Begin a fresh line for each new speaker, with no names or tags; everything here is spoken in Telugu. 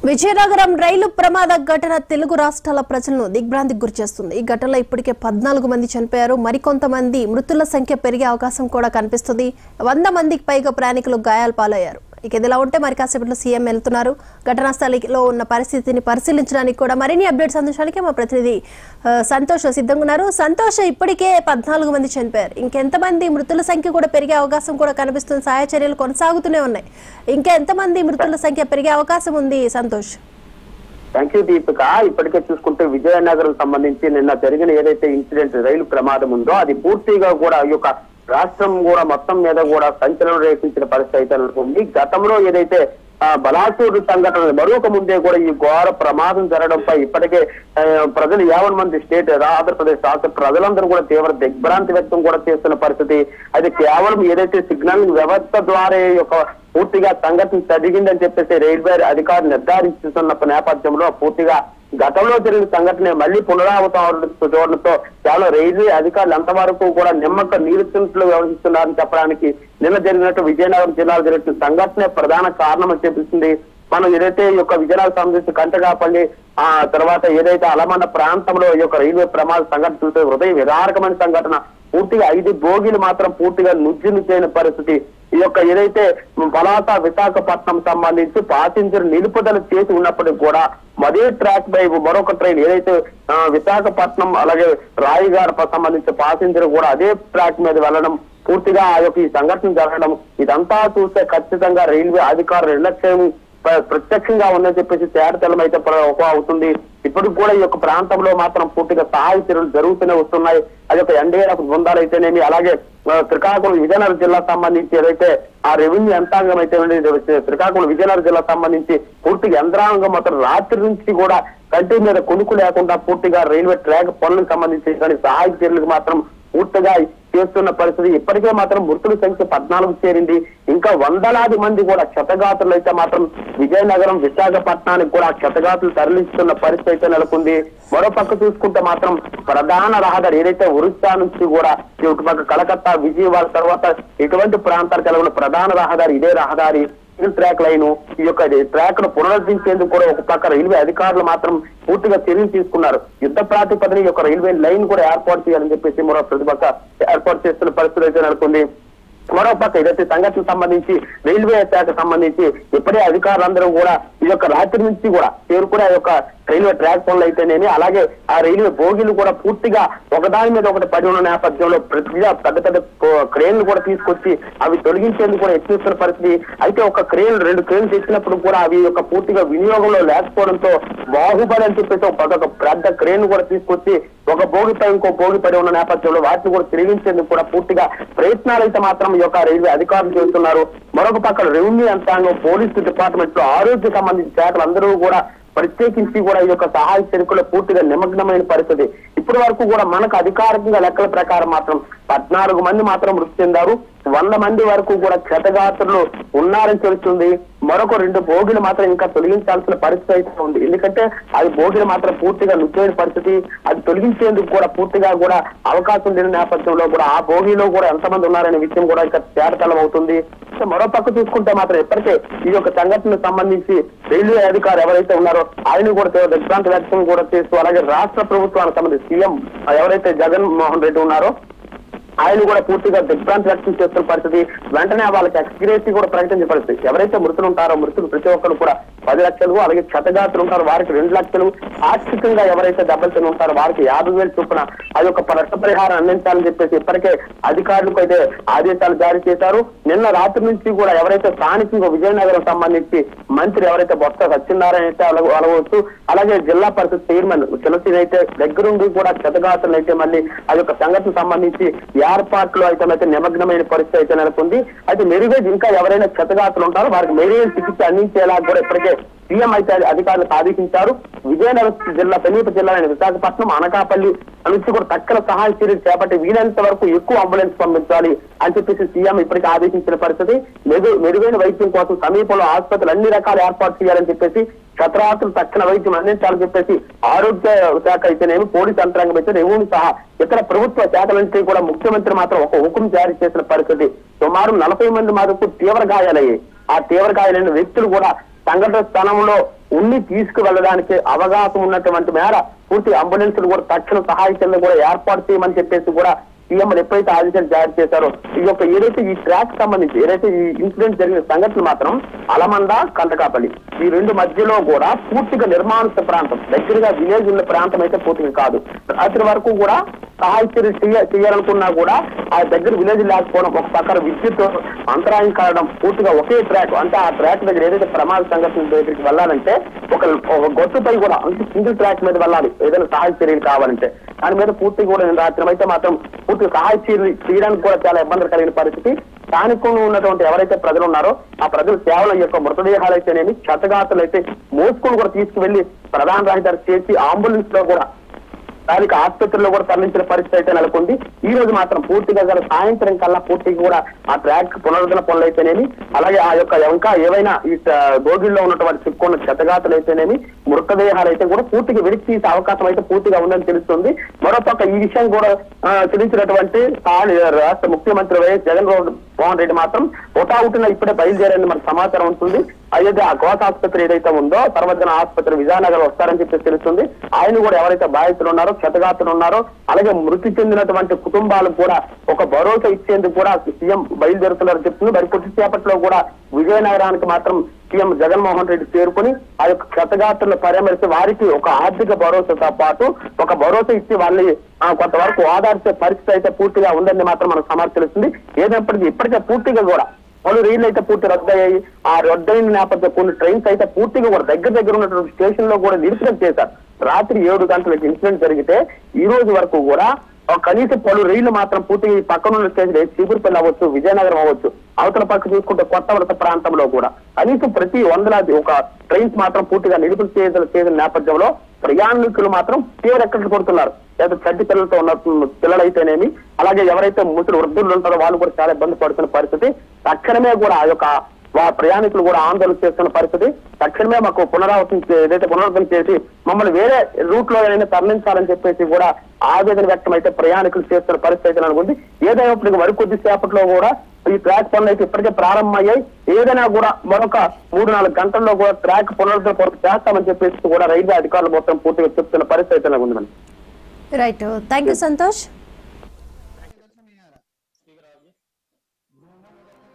విజయనగరం రైలు ప్రమాద ఘటన తెలుగు రాష్ట్రాల ప్రజలను దిగ్భ్రాంతికి గురిచేస్తుంది ఈ ఘటనలో ఇప్పటికే పద్నాలుగు మంది చనిపోయారు మరికొంతమంది మృతుల సంఖ్య పెరిగే అవకాశం కూడా కనిపిస్తుంది వంద మందికి పైగా ప్రయాణికులు గాయాల పాలయ్యారు ఇక ఇదిలా ఉంటే మరి కాసేపట్లో సీఎం వెళ్తున్నారు ఘటనా స్థలిలో ఉన్న పరిస్థితిని పరిశీలించడానికి కూడా మరిన్ని అప్డేట్స్ అందించడానికి మా ప్రతినిధి ఆ, సంతోష్ సిద్ధంగా ఉన్నారు సంతోష్ ఇప్పటికే పద్నాలుగు మంది చనిపోయారు ఇంకెంతమంది మృతుల సంఖ్య కూడా పెరిగే అవకాశం కూడా కనిపిస్తుంది సహాయ చర్యలు కొనసాగుతూనే ఉన్నాయి ఇంకా ఎంతమంది మృతుల సంఖ్య పెరిగే అవకాశం ఉంది సంతోష్
థ్యాంక్ యూ దీపిక ఇప్పటికే చూసుకుంటే విజయనగరం సంబంధించి నిన్న జరిగిన ఏదైతే ఇన్సిడెంట్ రైలు ప్రమాదం ఉందో అది పూర్తిగా కూడా ఈ యొక్క రాష్ట్రం కూడా మొత్తం మీద కూడా సంచలనం రేపించిన పరిస్థితి అయితే నెలకొంది గతంలో ఏదైతే ఆ, బలాసూరు సంఘటన మరొక ముందే కూడా ఈ ఘోర ప్రమాదం జరగడంపై ఇప్పటికే ఆ, ప్రజలు యావన్ మంది స్టేట్ ఆంధ్రప్రదేశ్ రాష్ట్ర ప్రజలందరూ కూడా తీవ్ర దిగ్భ్రాంతి వ్యక్తం కూడా చేస్తున్న పరిస్థితి అది కేవలం ఏదైతే సిగ్నల్ వ్యవస్థ ద్వారా ఈ యొక్క పూర్తిగా సంఘటన జరిగిందని చెప్పేసి రైల్వే అధికారులు నిర్ధారిస్తున్న నేపథ్యంలో పూర్తిగా గతంలో జరిగిన సంఘటన మళ్ళీ పునరావృతం చూడడంతో చాలా రైల్వే అధికారులు అంతవరకు కూడా నిమ్మక నీరుతున్నట్లు వ్యవహరిస్తున్నారని చెప్పడానికి నిన్న జరిగినట్టు విజయనగరం జిల్లాలో జరిగిన సంఘటనే ప్రధాన కారణం అని చెప్పిస్తుంది మనం ఏదైతే ఈ యొక్క విజయనగరం సంబంధించి కంటగాపల్లి ఆ తర్వాత ఏదైతే అలమండ ప్రాంతంలో ఈ యొక్క రైల్వే ప్రమాద సంఘటన చూస్తే హృదయ విదారకమైన సంఘటన పూర్తిగా ఐదు బోగీలు మాత్రం పూర్తిగా నుజ్జు నుజ్జైన పరిస్థితి ఈ యొక్క ఏదైతే పలాస విశాఖపట్నం సంబంధించి పాసింజర్ నిలుపుదల చేసి ఉన్నప్పటికీ కూడా అదే ట్రాక్ పై మరొక ట్రైన్ ఏదైతే ఆ, విశాఖపట్నం అలాగే రాయిగార్ సంబంధించిన పాసింజర్ కూడా అదే ట్రాక్ మీద వెళ్ళడం పూర్తిగా ఆ యొక్క ఈ సంఘటన జరగడం ఇదంతా చూస్తే ఖచ్చితంగా రైల్వే అధికారుల నిర్లక్ష్యం ప్ర- ప్రత్యక్షంగా ఉందని చెప్పేసి తేడతెల్లం అయితే ప్ర- ఒక అవుతుంది ఇప్పటికి కూడా ఈ యొక్క ప్రాంతంలో మాత్రం పూర్తిగా సహాయ చర్యలు జరుగుతూనే వస్తున్నాయి అది ఒక ఎన్డీఆర్ఎఫ్ బృందాలు అయితేనేమి అలాగే ఆ, శ్రీకాకుళం విజయనగరం జిల్లా సంబంధించి ఏదైతే ఆ రెవెన్యూ యంత్రాంగం అయితే ఉండేది, శ్రీకాకుళం విజయనగరం జిల్లా సంబంధించి పూర్తిగా యంత్రాంగం మాత్రం రాత్రి నుంచి కూడా కంటి మీద కొనుక్కు లేకుండా పూర్తిగా రైల్వే ట్రాక్ పనులకు సంబంధించి కానీ సహాయ చర్యలకు మాత్రం పూర్తిగా చేస్తున్న పరిస్థితి ఇప్పటికే మాత్రం మృతుల సంఖ్య పద్నాలుగు చేరింది ఇంకా వందలాది మంది కూడా క్షతగాతులు అయితే మాత్రం విజయనగరం విశాఖపట్నానికి కూడా క్షతగాతులు తరలిస్తున్న పరిస్థితి అయితే నెలకొంది మరో పక్క చూసుకుంటే మాత్రం ప్రధాన రహదారి ఏదైతే ఒరిస్సా నుంచి కూడా ఇటు పక్క కలకత్తా విజయవాడ తర్వాత ఇటువంటి ప్రాంతాలకు వెళ్ళిన ప్రధాన రహదారి ఇదే రహదారి సింగిల్ ట్రాక్ లైన్ ఈ యొక్క ట్రాక్ ను పునరుద్ధరించేందుకు కూడా ఒక పక్క రైల్వే అధికారులు మాత్రం పూర్తిగా చర్యలు తీసుకున్నారు యుద్ధ ప్రాతిపదిన ఈ యొక్క రైల్వే లైన్ కూడా ఏర్పాటు చేయాలని చెప్పేసి మరో ప్రతిపక్క ఏర్పాటు చేస్తున్న పరిస్థితి అయితే నెలకొంది మరో పక్క ఏదైతే సంఘటనకు సంబంధించి రైల్వే శాఖ సంబంధించి ఇప్పుడే అధికారులందరూ కూడా ఈ యొక్క రాత్రి నుంచి కూడా చేరుకునే ఆ యొక్క రైల్వే ట్రాక్ పనులు అయితేనేమి అలాగే ఆ రైల్వే బోగీలు కూడా పూర్తిగా ఒకదాని మీద ఒకటి పడి ఉన్న నేపథ్యంలో ప్రతిగా పెద్ద పెద్ద క్రేన్లు కూడా తీసుకొచ్చి అవి తొలగించేందుకు కూడా యత్నిస్తున్న పరిస్థితి అయితే ఒక క్రేన్ రెండు క్రేన్లు తెచ్చినప్పుడు కూడా అవి యొక్క పూర్తిగా వినియోగంలో లేకపోవడంతో బాహుబలి అని చెప్పేసి ఒక ఒక పెద్ద క్రేన్ కూడా తీసుకొచ్చి ఒక భోగిపై ఇంకో భోగి పడి ఉన్న నేపథ్యంలో వాటిని కూడా తిరిగించేందుకు కూడా పూర్తిగా ప్రయత్నాలు అయితే మాత్రం ఈ యొక్క రైల్వే అధికారులు చేస్తున్నారు మరొక పక్కన రెవెన్యూ యంత్రాంగం పోలీసు డిపార్ట్మెంట్ లో ఆరోగ్య సంబంధించిన శాఖలు అందరూ కూడా ప్రత్యేకించి కూడా ఈ యొక్క సహాయ చర్యలో పూర్తిగా నిమగ్నమైన పరిస్థితి ఇప్పటి వరకు కూడా మనకు అధికారికంగా లెక్కల ప్రకారం మాత్రం పద్నాలుగు మంది మాత్రం మృతి చెందారు వంద మంది వరకు కూడా క్షతగాత్రులు ఉన్నారని తెలుస్తుంది మరొక రెండు భోగిలు మాత్రం ఇంకా తొలగించాల్సిన పరిస్థితి అయితే ఉంది ఎందుకంటే అది భోగిలు మాత్రం పూర్తిగా నుచ్చైన పరిస్థితి అది తొలగించేందుకు కూడా పూర్తిగా కూడా అవకాశం లేని నేపథ్యంలో కూడా ఆ భోగిలో కూడా ఎంతమంది ఉన్నారనే విషయం కూడా ఇంకా తేడతలం అవుతుంది సో మరో పక్క చూసుకుంటే మాత్రం ఇప్పటికే ఈ యొక్క సంఘటనకు సంబంధించి రైల్వే అధికారి ఎవరైతే ఉన్నారో ఆయన కూడా తీవ్ర దిగ్భ్రాంతి వ్యక్తం కూడా చేస్తూ అలాగే రాష్ట్ర ప్రభుత్వానికి సంబంధించి సీఎం ఎవరైతే జగన్ మోహన్ రెడ్డి ఉన్నారో ఆయన కూడా పూర్తిగా దిగ్భ్రాంతి వ్యక్తం చేస్తున్న పరిస్థితి వెంటనే వాళ్ళకి ఎక్స్గ్రేసీ కూడా ప్రకటించే పరిస్థితి ఎవరైతే మృతులు ఉంటారో మృతులు ప్రతి ఒక్కరు కూడా పది లక్షలు అలాగే క్షతగాత్రులు ఉంటారో వారికి రెండు లక్షలు ఆర్థికంగా ఎవరైతే దెబ్బలు తిని ఉంటారో వారికి యాభై వేలు చొప్పున అది ఒక నష్టపరిహారం అందించాలని చెప్పేసి ఇప్పటికే అధికారులకు అయితే ఆదేశాలు జారీ చేశారు నిన్న రాత్రి నుంచి కూడా ఎవరైతే స్థానికంగా విజయనగరం సంబంధించి మంత్రి ఎవరైతే బొత్స సత్యనారాయణ అయితే అలగ- అలవచ్చు అలాగే జిల్లా పరిషత్ చైర్మన్ తులసి అయితే దగ్గరుండి కూడా క్షతగాత్రులు అయితే మళ్ళీ అది ఒక సంఘటన సంబంధించి ఏర్పాట్లు అయితే అయితే నిమగ్నమైన పరిస్థితి అయితే నెలకొంది అయితే మెరుగేజ్ ఇంకా ఎవరైనా క్షతగాత్రులు ఉంటారో వారికి మెరుగైన చికిత్స అందించేలా కూడా ఇప్పటికే సీఎం అయితే అధికారులకు ఆదేశించారు విజయనగరం జిల్లా సమీప జిల్లా అయిన విశాఖపట్నం అనకాపల్లి నుంచి కూడా తక్కల సహాయ చర్యలు చేపట్టి వీలైనంత వరకు ఎక్కువ అంబులెన్స్ పంపించాలి అని చెప్పేసి సీఎం ఇప్పటికే ఆదేశించిన పరిస్థితి మెరుగు మెరుగైన వైద్యం కోసం సమీపంలో ఆసుపత్రులు అన్ని రకాల ఏర్పాటు చేయాలని చెప్పేసి క్షతరాత్రులు తక్షణ వైద్యం అందించాలని చెప్పేసి ఆరోగ్య శాఖ అయితేనేమి పోలీస్ యంత్రాంగం అయితే రెవెన్యూ సహా ఇతర ప్రభుత్వ శాఖలన్నింటినీ కూడా ముఖ్యమంత్రి మాత్రం ఒక హుకుం జారీ చేసిన పరిస్థితి సుమారు నలభై మంది వరకు తీవ్ర గాయాలయ్యాయి ఆ తీవ్ర గాయాలైన వ్యక్తులు కూడా సంఘటన స్థలంలో ఉండి తీసుకువెళ్ళడానికి అవకాశం ఉన్నటువంటి మేర పూర్తి అంబులెన్సులు కూడా తక్షణ సహాయ చర్యలు కూడా ఏర్పాటు చేయమని చెప్పేసి కూడా సీఎం ఎప్పుడైతే ఆదేశాలు జారీ చేశారో ఈ యొక్క ఏదైతే ఈ ట్రాక్ సంబంధించి ఏదైతే ఈ ఇన్సిడెంట్ జరిగిన సంఘటన మాత్రం అలమంద కంటకాపల్లి ఈ రెండు మధ్యలో కూడా పూర్తిగా నిర్మాణిత ప్రాంతం దగ్గరగా విలేజ్ ఉన్న ప్రాంతం అయితే పూర్తిగా కాదు రాత్రి వరకు కూడా సహాయ చర్య చేయ- చేయాలనుకున్నా కూడా ఆ దగ్గర విలేజ్ లేకపోవడం ఒక పక్కన విద్యుత్ అంతరాయం కావడం పూర్తిగా ఒకే ట్రాక్ అంటే ఆ ట్రాక్ దగ్గర ఏదైతే ప్రమాద సంఘటన దగ్గరికి వెళ్ళాలంటే ఒక ఒక గొట్టుపై కూడా అంటే సింగిల్ ట్రాక్ మీద వెళ్ళాలి ఏదైనా సహాయ చర్యలు కావాలంటే దాని మీద పూర్తి కూడా నేను రాత్రి అయితే మాత్రం పూర్తి సహాయ చర్యలు చేయడానికి కూడా చాలా ఇబ్బందులు కలిగిన పరిస్థితి స్థానికంగా ఉన్నటువంటి ఎవరైతే ప్రజలు ఉన్నారో ఆ ప్రజలు కేవలం ఈ యొక్క మృతదేహాలు అయితేనేమి క్షతగాతులు అయితే మోసుకొని కూడా తీసుకువెళ్లి ప్రధాన రహదారి చేసి అంబులెన్స్ లో కూడా స్థానిక ఆసుపత్రిలో కూడా తరలించిన పరిస్థితి అయితే నెలకొంది ఈ రోజు మాత్రం పూర్తిగా గల సాయంత్రం కల్లా పూర్తిగా కూడా ఆ ట్రాక్ పునరుద్ధరణ పనులు అయితేనేమి అలాగే ఆ యొక్క ఇంకా ఏవైనా ఈ బోగిల్లో ఉన్నటువంటి చిక్కున్న క్షతగాతులు అయితేనేమి మృతదేహాలు అయితే కూడా పూర్తిగా వెలికి తీసే అవకాశం అయితే పూర్తిగా ఉందని తెలుస్తుంది మరోపక్క ఈ విషయం కూడా ఆ, తెలిసినటువంటి స్థాని- రాష్ట్ర ముఖ్యమంత్రి వైఎస్ జగన్ మోహన్ రెడ్డి మాత్రం హుటాహుటిన ఇప్పుడే బయలుదేరని మనకు సమాచారం ఉంటుంది అయితే ఆ కోట ఆసుపత్రి ఏదైతే ఉందో సర్వజన ఆసుపత్రి విజయనగరం వస్తారని చెప్పి తెలుస్తుంది ఆయన కూడా ఎవరైతే బాధితులు ఉన్నారో క్షతగాతులు ఉన్నారో అలాగే మృతి చెందినటువంటి కుటుంబాలకు కూడా ఒక భరోసా ఇచ్చేందుకు కూడా సీఎం బయలుదేరుతున్నారని చెప్తుంది మరి కొద్దిసేపట్లో కూడా విజయనగరానికి మాత్రం సీఎం జగన్మోహన్ రెడ్డి చేరుకుని ఆ యొక్క క్షతగాత్రులను పరామర్శి వారికి ఒక ఆర్థిక భరోసాతో పాటు ఒక భరోసా ఇచ్చి వాళ్ళని ఆ, కొంతవరకు ఆధారిత పరిస్థితి అయితే పూర్తిగా ఉందని మాత్రం మనకు సమాచారం తెలుస్తుంది ఏదైనప్పటికీ ఇప్పటికే పూర్తిగా కూడా పలు రైళ్లు అయితే పూర్తి రద్దయ్యాయి ఆ రద్దయిన నేపథ్యంలో కొన్ని ట్రైన్స్ అయితే పూర్తిగా కూడా దగ్గర దగ్గర ఉన్నటువంటి స్టేషన్ లో కూడా నిలిపిన చేశారు రాత్రి ఏడు గంటలకు ఇన్సిడెంట్ జరిగితే ఈ రోజు వరకు కూడా ఆ కనీసం పలు రైళ్లు మాత్రం పూర్తిగా ఈ పక్కన ఉన్న స్టేషన్ చీపురుపల్లి అవ్వచ్చు విజయనగరం అవ్వచ్చు అవతల పక్క చూసుకుంటే కొత్త వలస ప్రాంతంలో కూడా కనీసం ప్రతి వందలాది ఒక ట్రైన్స్ మాత్రం పూర్తిగా నిలుపులు చేసిన చేసిన నేపథ్యంలో ప్రయాణికులు మాత్రం తీవ్ర ఎక్కట్లు కొడుతున్నారు లేదా చడ్డి పిల్లలతో ఉన్న పిల్లలైతేనేమి అలాగే ఎవరైతే ముసలి వృద్ధులు ఉంటారో వాళ్ళు కూడా చాలా ఇబ్బంది పడుతున్న పరిస్థితి తక్షణమే కూడా ఆ యొక్క వా ప్రయాణికులు కూడా ఆందోళన చేస్తున్న పరిస్థితి తక్షణమే మాకు పునరావృతం చే- ఏదైతే పునరావృతం చేసి మమ్మల్ని వేరే రూట్ లో ఏదైనా తరలించాలని చెప్పేసి కూడా ఆవేదన వ్యక్తం అయితే ప్రయాణికులు చేస్తున్న పరిస్థితి అయితే అనుకుంది ఏదైనప్పటికీ మరి కొద్ది సేపట్లో కూడా ఈ ట్రాక్ పనులు అయితే ఇప్పటికే ప్రారంభమయ్యాయి ఏదైనా కూడా మరొక మూడు నాలుగు గంటల్లో కూడా ట్రాక్ పునరుద్ధరణ పూర్తి చేస్తామని చెప్పేసి కూడా రైల్వే అధికారులు మొత్తం పూర్తిగా చెప్తున్న పరిస్థితి అయితే ఉంది మనకి
రైట్ థ్యాంక్ యూ సంతోష్